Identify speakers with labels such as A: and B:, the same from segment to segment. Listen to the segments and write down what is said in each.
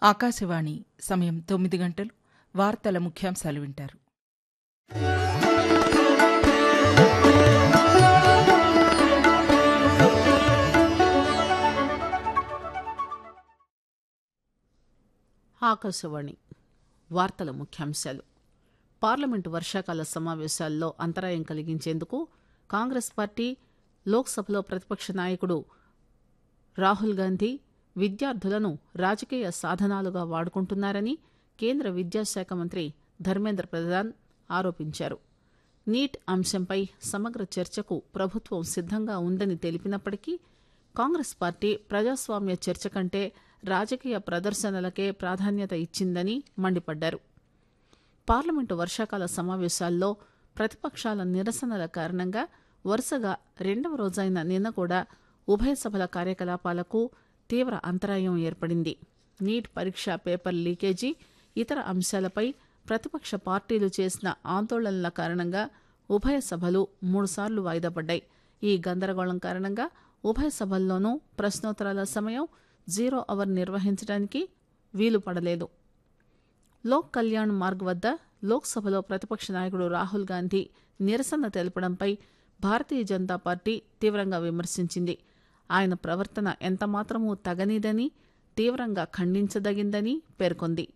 A: ఆకాశవాణి సమయం తొమ్మిది గంటలు వార్తల ముఖ్యాంశాలు వింటారు
B: ఆకాశవాణి వార్తల ముఖ్యాంశాలు పార్లమెంటు వర్షాకాల సమావేశాల్లో అంతరాయం కలిగించేందుకు కాంగ్రెస్ పార్టీ లోక్సభలో ప్రతిపక్ష నాయకుడు రాహుల్ గాంధీ విద్యార్థులను రాజకీయ సాధనాలుగా వాడుకుంటున్నారని కేంద్ర విద్యాశాఖ మంత్రి ధర్మేంద్ర ప్రధాన్ ఆరోపించారు నీట్ అంశంపై సమగ్ర చర్చకు ప్రభుత్వం సిద్దంగా ఉందని తెలిపినప్పటికీ కాంగ్రెస్ పార్టీ ప్రజాస్వామ్య చర్చ కంటే రాజకీయ ప్రదర్శనలకే ప్రాధాన్యత ఇచ్చిందని మండిపడ్డారు పార్లమెంటు వర్షాకాల సమావేశాల్లో ప్రతిపక్షాల నిరసనల కారణంగా వరుసగా రెండవ రోజైన నిన్న కూడా ఉభయ సభల కార్యకలాపాలకు తీవ్ర అంతరాయం ఏర్పడింది నీట్ పరీక్ష పేపర్ లీకేజీ ఇతర అంశాలపై ప్రతిపక్ష పార్టీలు చేసిన ఆందోళనల కారణంగా ఉభయ సభలు మూడుసార్లు వాయిదా పడ్డాయి ఈ గందరగోళం కారణంగా ఉభయ సభల్లోనూ ప్రశ్నోత్తరాల సమయం జీరో అవర్ నిర్వహించడానికి వీలు పడలేదు లోక్ కళ్యాణ్ మార్గ్ వద్ద లోక్సభలో ప్రతిపక్ష నాయకుడు రాహుల్ గాంధీ నిరసన తెలపడంపై భారతీయ జనతా పార్టీ తీవ్రంగా విమర్శించింది ఆయన ప్రవర్తన ఎంతమాత్రమూ తగనిదని తీవ్రంగా ఖండించదగిందని పేర్కొంది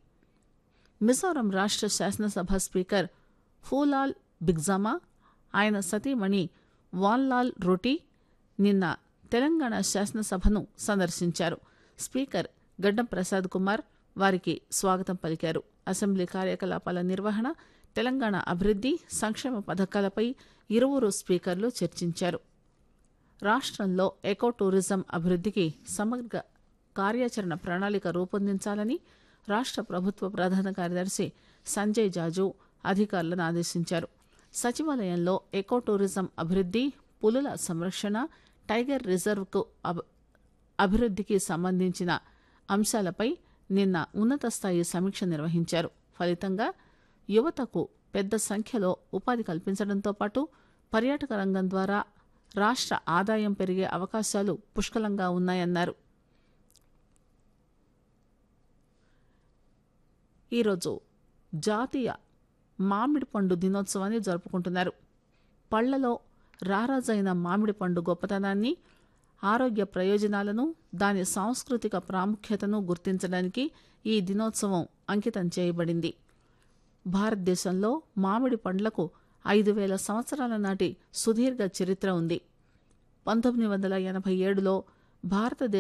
B: మిజోరం రాష్ట్ర శాసనసభ స్పీకర్ ఫూలాల్ బిగ్జామా ఆయన సతీమణి వాన్లాల్ రొటీ నిన్న తెలంగాణ శాసనసభను సందర్శించారు స్పీకర్ గడ్డం ప్రసాద్ కుమార్ వారికి స్వాగతం పలికారు అసెంబ్లీ కార్యకలాపాల నిర్వహణ తెలంగాణ అభివృద్ది సంక్షేమ పథకాలపై ఇరువురు స్పీకర్లు చర్చించారు రాష్ట్రంలో ఎకో టూరిజం అభివృద్దికి సమగ్ర కార్యాచరణ ప్రణాళిక రూపొందించాలని రాష్ట్ర ప్రభుత్వ ప్రధాన కార్యదర్శి సంజయ్ జాజు అధికారులను ఆదేశించారు సచివాలయంలో ఎకో టూరిజం అభివృద్ది పులుల సంరక్షణ టైగర్ రిజర్వ్కు అబ్- అభివృద్దికి సంబంధించిన అంశాలపై నిన్న ఉన్నత స్థాయి సమీక్ష నిర్వహించారు ఫలితంగా యువతకు పెద్ద సంఖ్యలో ఉపాధి కల్పించడంతో పాటు పర్యాటక రంగం ద్వారా రాష్ట్ర ఆదాయం పెరిగే అవకాశాలు పుష్కలంగా ఉన్నాయన్నారు ఈరోజు జాతీయ మామిడి పండు దినోత్సవాన్ని జరుపుకుంటున్నారు పళ్లలో రారాజైన మామిడి పండు గొప్పతనాన్ని ఆరోగ్య ప్రయోజనాలను దాని సాంస్కృతిక ప్రాముఖ్యతను గుర్తించడానికి ఈ దినోత్సవం అంకితం చేయబడింది భారతదేశంలో మామిడి పండ్లకు ఐదు వేల సంవత్సరాల నాటి సుదీర్ఘ చరిత్ర ఉంది పంతొమ్మిది వందల ఎనభై ఏడులో భారతదేశ